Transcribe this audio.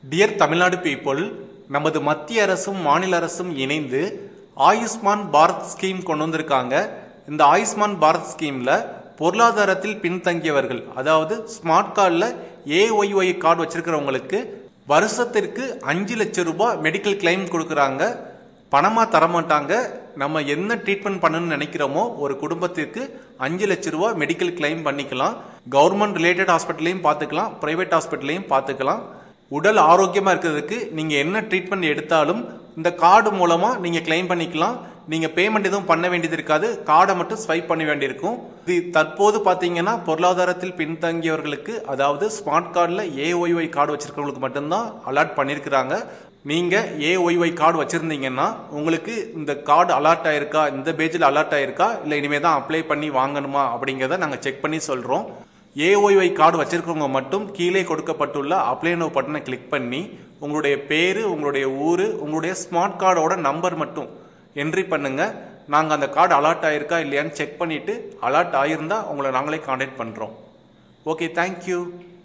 dear Tamil Nadu people நமது மத்திய அரசும் மாநில அரசும் இணைந்து ஆயுஷ்மான் பாரத் ஸ்கீம் கொண்டு வந்திருக்காங்க இந்த ஆயுஷ்மான் பாரத் ஸ்கீம்ல பொருளாதாரத்தில் பின்தங்கியவர்கள் அதாவது ஸ்மார்ட் கார்டில் ஏஒய்ஒய் கார்டு வச்சிருக்கிறவங்களுக்கு வருஷத்திற்கு அஞ்சு லட்சம் ரூபாய் மெடிக்கல் கிளைம் கொடுக்குறாங்க பணமாக தரமாட்டாங்க நம்ம என்ன ட்ரீட்மெண்ட் பண்ணணும்னு நினைக்கிறோமோ ஒரு குடும்பத்திற்கு அஞ்சு லட்ச ரூபா மெடிக்கல் கிளைம் பண்ணிக்கலாம் கவர்மெண்ட் ரிலேட்டட் ஹாஸ்பிட்டலையும் பார்த்துக்கலாம் பிரைவேட் ஹாஸ்பிட்டலையும் பார்த்துக்கலாம் உடல் ஆரோக்கியமாக இருக்கிறதுக்கு நீங்கள் என்ன ட்ரீட்மெண்ட் எடுத்தாலும் இந்த கார்டு மூலமாக நீங்கள் கிளைம் பண்ணிக்கலாம் நீங்கள் பேமெண்ட் எதுவும் பண்ண வேண்டியது இருக்காது கார்டை மட்டும் ஸ்வைப் பண்ண வேண்டியிருக்கும் இது தற்போது பார்த்தீங்கன்னா பொருளாதாரத்தில் பின்தங்கியவர்களுக்கு அதாவது ஸ்மார்ட் கார்டில் ஏஒய்ஒய் கார்டு வச்சிருக்கிறவங்களுக்கு மட்டும்தான் அலாட் பண்ணியிருக்கிறாங்க நீங்கள் ஏஒய்ஒய் கார்டு வச்சுருந்தீங்கன்னா உங்களுக்கு இந்த கார்டு அலாட் ஆயிருக்கா இந்த பேஜில் அலாட் ஆயிருக்கா இல்லை இனிமேல் தான் அப்ளை பண்ணி வாங்கணுமா அப்படிங்கிறத நாங்கள் செக் பண்ணி சொல்கிறோம் ஏஒய்ஒய் கார்டு வச்சிருக்கிறவங்க மட்டும் கீழே கொடுக்கப்பட்டுள்ள அப்ளை நோ பட்டனை கிளிக் பண்ணி உங்களுடைய பேர் உங்களுடைய ஊர் உங்களுடைய ஸ்மார்ட் கார்டோட நம்பர் மட்டும் என்ட்ரி பண்ணுங்க நாங்கள் அந்த கார்டு அலாட் ஆயிருக்கா இல்லையான்னு செக் பண்ணிட்டு அலாட் ஆயிருந்தா உங்களை நாங்களே காண்டாக்ட் பண்ணுறோம் ஓகே தேங்க்யூ